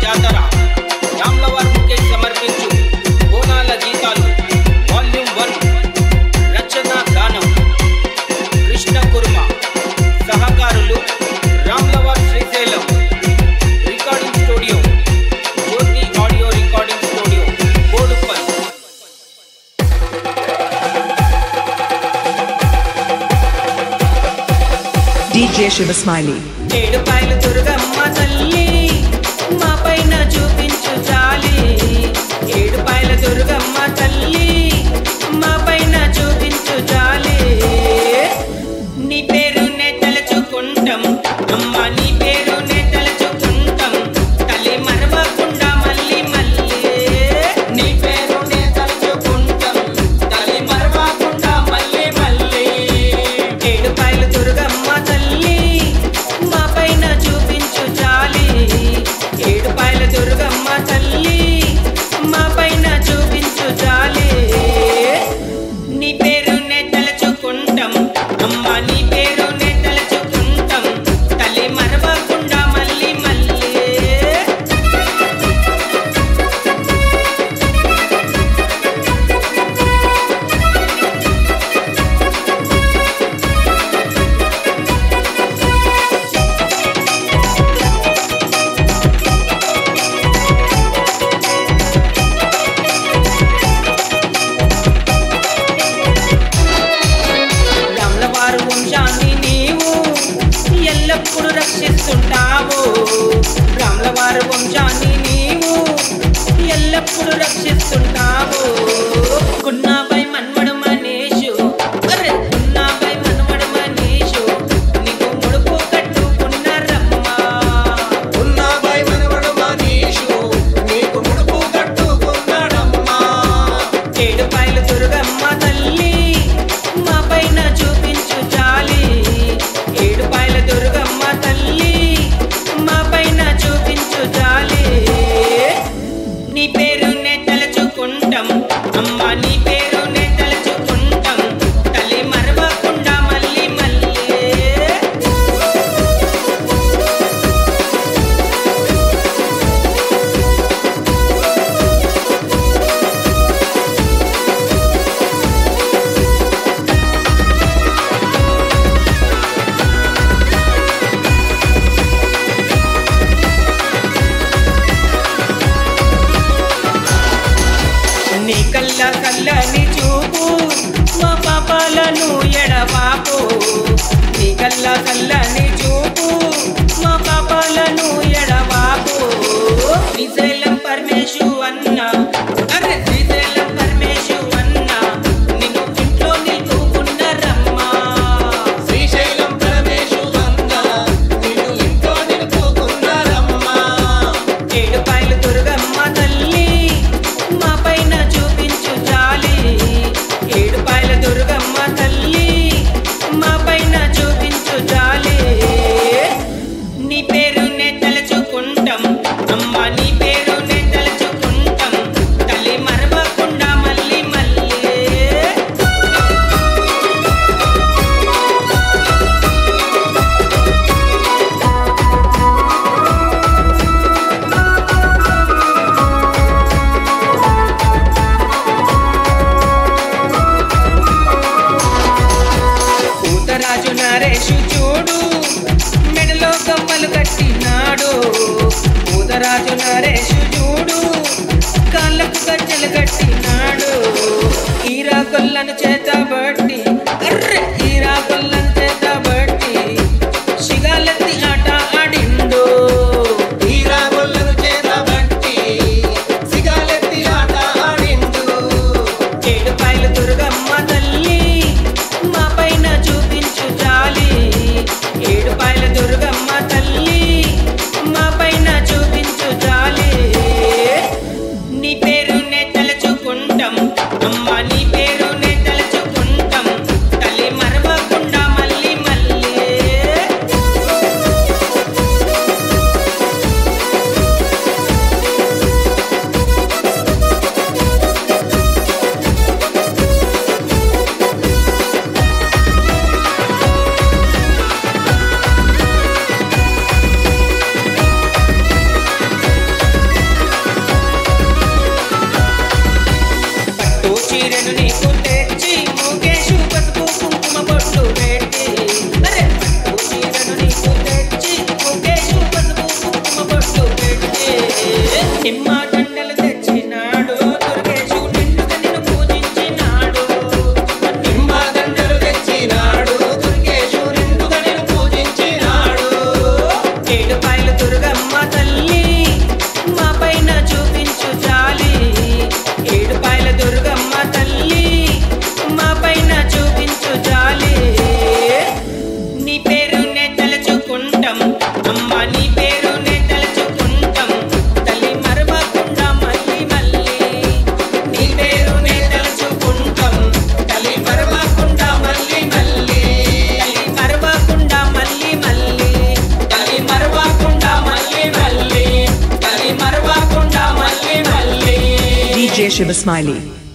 జాతర రామ్లవార్ ముఖేష్ సమర్పించు బోనాల గీతాలు వాల్యూమ్ వన్ రచన గానం కృష్ణ కుర్మ సహకారులు Ramlawar Srisailam recording studio Jyothi audio recording studio Boduppal DJ Shiva Smiley. Edupayala Durgamma తల్లి మా పైన చూపించు చాలి ఏడుపాయల దుర్గమ్మ తల్లి మా పైన చూపించు చాలి నీ పేరునే తలుచుకుంటాం అమ్మ నీ పేరునే తలుచుకుంటాం తల్లి మరవకుండా మళ్ళీ మళ్ళీ నీ పేరునే తలుచుకుంటాం తల్లి మరవకుండా మళ్ళీ మళ్ళీ ఏడుపాయలు దుర్గమ్మ తల్లి మా పైన చూపించు చాలి ఏడుపాయల దుర్గమ్మ తల్లి మా పైన చూపించు చాలి నీ పేరునే తలుచుకుంటాం అమ్మ నీ పేరునే తలుచుకుంటాం తల్లి మరవకుండా మళ్ళీ మళ్ళీ రాములవారు వంశాన్ని నీవు ఎల్లప్పుడూ రక్షిస్తుంటావు రాములవారు వంశాన్ని నీవు ఎల్లప్పుడూ రక్షిస్తుంటావు గున్నాపై మన్మడు మనీషు అరే గున్నాపై మన్మడు మనీషు నీకు ముడుపు కట్టుకున్న రమ్మా ఉన్నాపై మనవడు మనీషు నీకు ముడుపు కట్టుకున్నాడమ్మా ఏడుపాయలు దుర్గమ్మ తల్లి మా పైన చూపించు చాలి ఏడుపాయల దుర్గమ్మ తల్లి మా పైన చూపించు చాలి నీ పేరునే తలుచుకుంటాం అమ్మ నీ పేరునే తలుచుకుంటాం తల్లి మరవకుండా మళ్ళీ మళ్ళీ నీ కళ్ళ కళ్ళని చూపు మా పాపాలను ఎడబాపు నీ కళ్ళ కళ్ళని చూపు మా పాపాలను ఎడబాపు శ్రీశైలం పరమేశు అన్న అరే శ్రీశైలం పరమేశు అన్న నిన్ను ఇంట్లో నిలుపుకున్న రమ్మా శ్రీశైలం పరమేశు అన్న నిన్ను ఇంట్లో నిలుపుకున్నారమ్మా ఏడుపాయలు దుర్గమ్మ తల్లి మా పైన చూపించు చాలి ఏడుపాయల దుర్గమ్మ తల్లి మా పైన చూపించు చాలి నీ పేరునే తలుచుకుంటాం అమ్మ నీ పేరునే తలుచుకుంటాం తల్లి మరవకుండా మళ్ళీ మళ్ళీ పూతరాజు నరేషు చూడు మెడలో కమ్మలు కట్టినాడు పూతరాజు నరేషు చూడు కాళ్ళకు గజ్జలు కట్టినాడు ఈరా కొల్లను చేతబట్టి అర్రె ఈరా కొల్లను చేతబట్టి శిగాలెత్తి ఆట ఆడిండు తీరా గొల్లను చేతబట్టి సిగాలెత్తి ఆట ఆడిండు ఏడుపాయలు దుర్గమ్మ తల్లి మా పైన చూపించు చాలి ఏడుపాయల దుర్గమ్మ తల్లి మా పైన చూపించు చాలి నీ పేరునే తలుచుకుంటాం అమ్మ నీ పేరునే తలుచుకుంటాం తల్లి మరవకుండా తలుచుకుంటాం అమ్మ నీ పేరునే తలుచుకుంటాం తల్లి మరవకుండా మళ్ళీ మళ్ళీ నీ పేరునే తలుచుకుంటాం తల్లి మరవకుండా మళ్ళీ మళ్ళీ తల్లి మరవకుండా మళ్ళీ మళ్ళీ తల్లి మరవకుండా మళ్ళీ మళ్ళీ తల్లి మరవకుండా మళ్ళీ మళ్ళీ DJ Shiva Smiley.